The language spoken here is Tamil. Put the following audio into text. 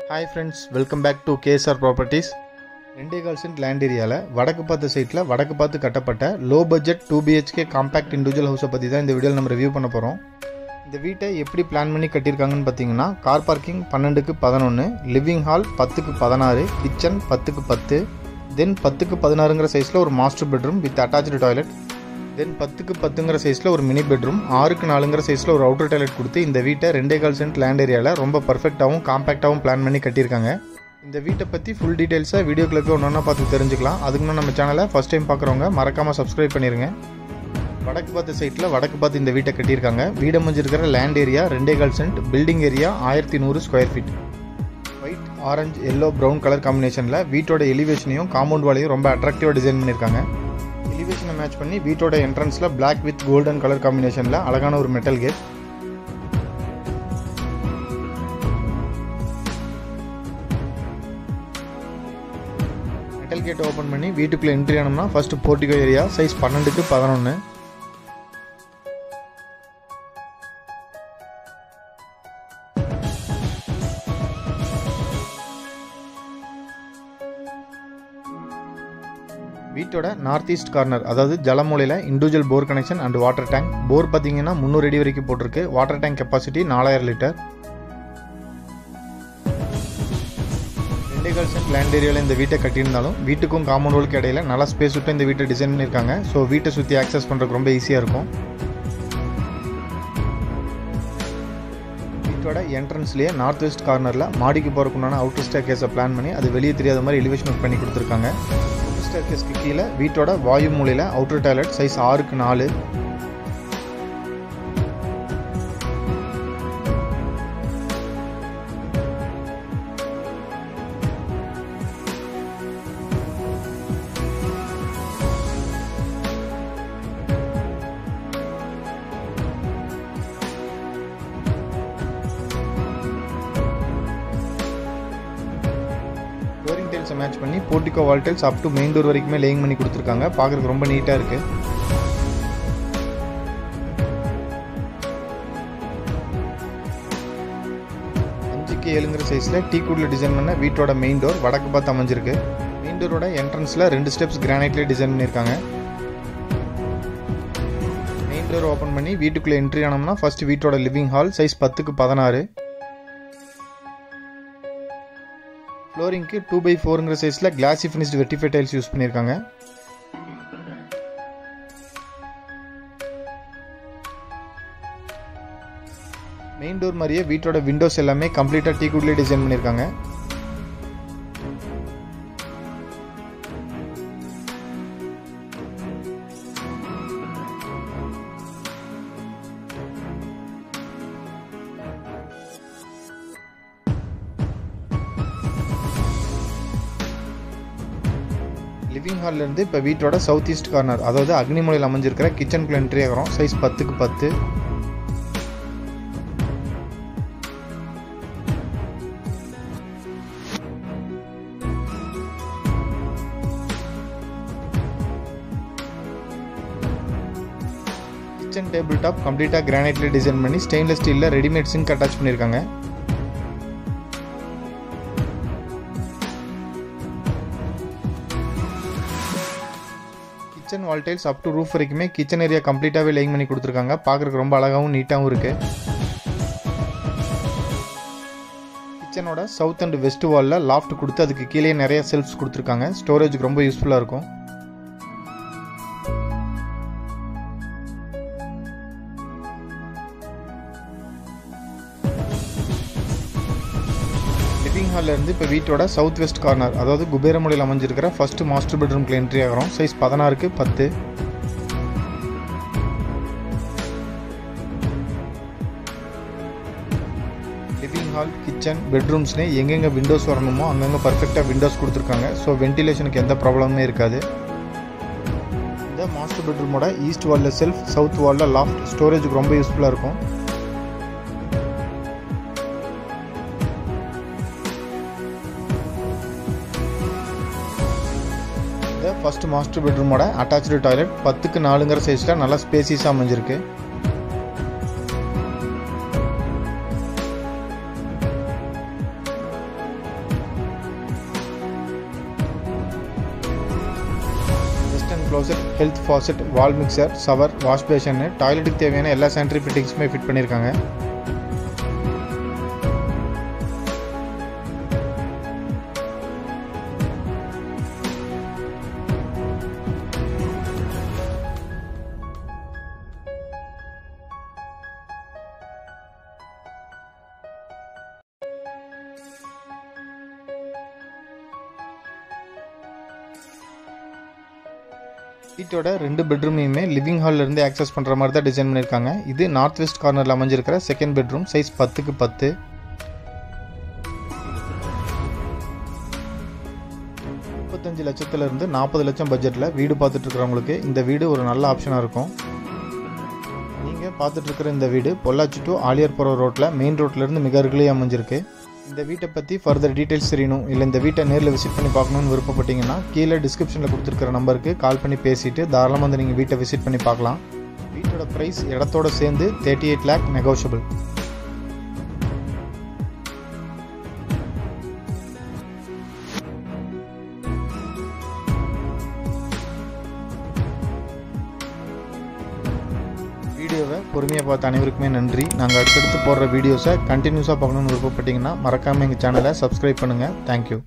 hi friends welcome back to KSR properties ரெண்டே கால் சென்ட் லேண்ட் ஏரியாவில் வடக்கு பார்த்த சைட்டில் வடக்கு பார்த்து கட்டப்பட்ட low budget two BHK compact individual ஹவுஸை பற்றி தான் இந்த வீடியோவில் நம்ம ரிவ்யூ பண்ண போகிறோம் இந்த வீட்டை எப்படி பிளான் பண்ணி கட்டியிருக்காங்கன்னு பார்த்தீங்கன்னா கார் பார்க்கிங் பன்னெண்டுக்கு பதினொன்று லிவிங் ஹால் பத்துக்கு பதினாறு கிச்சன் பத்துக்கு பத்து தென் பத்துக்கு பதினாறுங்கிற சைஸில் ஒரு master bedroom with attach toilet then பத்துக்கு பத்துங்கிற சைஸில் ஒரு மினி பெட்ரூம் ஆறுக்கு நாலுங்கிற சைஸில் ஒரு அவுட்டர் டாய்லெட் கொடுத்து இந்த வீட்டை ரெண்டே கால் சென்ட் லேண்ட் ஏரியாவில் ரொம்ப பர்ஃபெக்டாகவும் காம்பேக்டாகவும் பிளான் பண்ணி கட்டியிருக்காங்க இந்த வீட்டை பற்றி ஃபுல் டீட்டெயில்ஸை வீடியோக்குள்ள போய் ஒன்று ஒன்றா பார்த்து தெரிஞ்சுக்கலாம் அதுக்கு முன்னாடி நம்ம சேனலை ஃபஸ்ட் டைம் பார்க்குறவங்க மறக்காமல் சப்ஸ்கிரைப் பண்ணிடுங்க வடக்கு பார்த்த சைட்டில் வடக்கு பார்த்து இந்த வீட்டை கட்டியிருக்காங்க வீடு அமைஞ்சிருக்கிற லேண்ட் ஏரியா ரெண்டே கால் சென்ட் பில்டிங் ஏரியா ஆயிரத்தி நூறு square feet white orange yellow brown colour காம்பினேஷனில் வீட்டோட எலிவேஷனையும் காம்பவுண்ட் வாலையும் ரொம்ப அட்ராக்டிவாக டிசைன் பண்ணியிருக்காங்க எலிவேஷனை மேட்ச் பண்ணி வீட்டோட என்ட்ரன்ஸில் Black வித் கோல்டன் கலர் காம்பினேஷனில் அழகான ஒரு metal gate metal gate open பண்ணி வீட்டுக்குள்ளே என்ட்ரி ஆனோம்னா ஃபர்ஸ்ட் போர்ட்டிகோ ஏரியா சைஸ் பன்னெண்டுக்கு பதினொன்று வீட்டோட நார்த் ஈஸ்ட் கார்னர் அதாவது ஜலமூலையில் individual bore connection and water tank bore பார்த்தீங்கன்னா முந்நூறு அடி வரைக்கும் போட்டிருக்கு வாட்டர் டேங்க் கெப்பாசிட்டி நாலாயிரம் லிட்டர் ரெண்டே கால் சென்ட் லேண்ட் ஏரியாவில் இந்த வீட்டை கட்டியிருந்தாலும் வீட்டுக்கும் காம்பவுண்ட் வாலுக்கு இடையில நல்லா ஸ்பேஸ் விட்டு இந்த வீட்டை டிசைன் பண்ணியிருக்காங்க ஸோ வீட்டை சுற்றி ஆக்சஸ் பண்ணுறதுக்கு ரொம்ப ஈஸியாக இருக்கும் வீட்டோட என்ட்ரன்ஸ்லேயே நார்த் வெஸ்ட் கார்னரில் மாடிக்கு போகிறக்குண்டான அவுட்டர் ஸ்டேர் கேஸை பிளான் பண்ணி அது வெளியே தெரியாத மாதிரி எலிவேஷன் ஒர்க் பண்ணி கொடுத்துருக்காங்க அவுட்டர் ஸ்டேர் கேஸ்க்கு கீழே வீட்டோட வாயு மூலையில் அவுட்டர் டாய்லெட் சைஸ் ஆறுக்கு நாலு ஃப்ளோரிங் டைல்ஸை மேட்ச் பண்ணி portico wall tiles up to main door வரைக்குமே லேயிங் பண்ணி கொடுத்துருக்காங்க பார்க்குறதுக்கு ரொம்ப நீட்டாக இருக்குது அஞ்சுக்கு ஏழுங்கிற சைஸில் டீ கூடில் டிசைன் பண்ண வீட்டோட மெயின் டோர் வடக்கு பார்த்து அமைஞ்சிருக்கு மெயின் டோரோட என்ட்ரன்ஸில் ரெண்டு ஸ்டெப்ஸ் கிரானைட்லேயே டிசைன் பண்ணியிருக்காங்க மெயின் டோர் ஓப்பன் பண்ணி வீட்டுக்குள்ளே என்ட்ரி ஆனோம்னா ஃபர்ஸ்ட் வீட்டோட லிவிங் ஹால் சைஸ் பத்துக்கு பதினாறு ஃப்ளோரிங்க்கு டூ பை ஃபோருங்கிற சைஸில் glassy finished vitrified tiles use பண்ணியிருக்காங்க மெயின் டோர் மாதிரியே வீட்டோட விண்டோஸ் எல்லாமே கம்ப்ளீட்டாக டீ குட்லேயே டிசைன் பண்ணியிருக்காங்க லிவிங் ஹால்ல இருந்து இப்போ வீட்டோட சவுத் ஈஸ்ட் கார்னர் அதாவது அக்னிமலையில் அமைஞ்சிருக்கிற கிச்சனுக்குள்ள என்ட்ரி ஆகிறோம் சைஸ் பத்துக்கு பத்து கிச்சன் டேபிள் டாப் கம்ப்ளீட்டாக கிரானைட்ல டிசைன் பண்ணி ஸ்டெயின்லெஸ் ஸ்டீலில் ரெடிமேட் சிங்க் அட்டாச் பண்ணியிருக்காங்க kitchen wall tiles up to roof வரைக்குமே கிச்சன் ஏரியா கம்ப்ளீட்டாகவே லைங் பண்ணி கொடுத்துருக்காங்க பார்க்குறதுக்கு ரொம்ப அழகாகவும் நீட்டாகவும் இருக்குது கிச்சனோட சவுத் அண்ட் வெஸ்ட் வாலில் லாஃப்ட் கொடுத்து அதுக்கு கீழே நிறைய செல்ஃப்ஸ் கொடுத்துருக்காங்க ஸ்டோரேஜுக்கு ரொம்ப யூஸ்ஃபுல்லாக இருக்கும் லிவிங் ஹாலில் இருந்து இப்போ வீட்டோட சவுத் வெஸ்ட் கார்னர் அதாவது குபேரமொழியில் அமைஞ்சிருக்கிற ஃபர்ஸ்ட் மாஸ்டர் பெட்ரூம்க்கு என்ட்ரி ஆகிறோம் சைஸ் பதினாறுக்கு பத்து லிவிங் ஹால் கிச்சன் பெட்ரூம்ஸ்னு எங்கெங்கே விண்டோஸ் வரணுமோ அங்கங்கே பர்ஃபெக்டாக விண்டோஸ் கொடுத்துருக்காங்க ஸோ வென்டிலேஷனுக்கு எந்த ப்ராப்ளமுமே இருக்காது இந்த மாஸ்டர் பெட்ரூமோட ஈஸ்ட் வாலில் செல்ஃப் சவுத் வாலில் லாஃப்ட் ஸ்டோரேஜுக்கு ரொம்ப யூஸ்ஃபுல்லாக இருக்கும் இந்த ஃபர்ஸ்ட் மாஸ்டர் பெட்ரூமோட அட்டாச்சு டாய்லெட் பத்துக்கு நாலுங்கிற சைஸில் நல்லா ஸ்பேசியஸாக அமைஞ்சிருக்கு closet health faucet wall mixer shower wash பேஷன்னு டாய்லெட்டுக்கு தேவையான எல்லா சானிட்டரி ஃபிட்டிங்ஸுமே ஃபிட் பண்ணியிருக்காங்க வீட்டோட ரெண்டு பெட்ரூமையுமே லிவிங் ஹால்ல இருந்து ஆக்சஸ் பண்ணுற மாதிரி தான் டிசைன் பண்ணியிருக்காங்க இது நார்த் வெஸ்ட் கார்னரில் அமைஞ்சிருக்கிற செகண்ட் பெட்ரூம் சைஸ் பத்துக்கு பத்து முப்பத்தஞ்சு லட்சத்துலேருந்து நாற்பது லட்சம் பட்ஜெட்டில் வீடு பார்த்துட்டு இருக்கிறவங்களுக்கு இந்த வீடு ஒரு நல்ல ஆப்ஷனாக இருக்கும் நீங்கள் பார்த்துட்டு இருக்கிற இந்த வீடு பொள்ளாச்சி டு ஆலியார்புரம் ரோட்டில் மெயின் ரோட்லேருந்து மிக அருகிலேயே அமைஞ்சிருக்கு இந்த வீட்டை பற்றி ஃபர்தர் டீட்டெயில்ஸ் தெரியணும் இல்லை இந்த வீட்டை நேரில் விசிட் பண்ணி பார்க்கணுன்னு விருப்பப்பட்டீங்கன்னா கீழே டிஸ்கிரிப்ஷனில் கொடுத்துருக்கிற நம்பருக்கு கால் பண்ணி பேசிட்டு தாராளமாக வந்து நீங்கள் வீட்டை விசிட் பண்ணி பார்க்கலாம் வீட்டோட ப்ரைஸ் இடத்தோட சேர்ந்து தேர்ட்டி எயிட் லேக் நெகோஷியபிள் வீடியோவை பொறுமையாக பார்த்த அனைவருக்குமே நன்றி நாங்கள் அடுத்தடுத்து போடுற வீடியோஸை கண்டினியூஸாக பார்க்கணுன்னு விருப்பப்பட்டீங்கன்னா மறக்காமல் எங்கள் சேனலை சப்ஸ்கிரைப் பண்ணுங்கள் தேங்க்யூ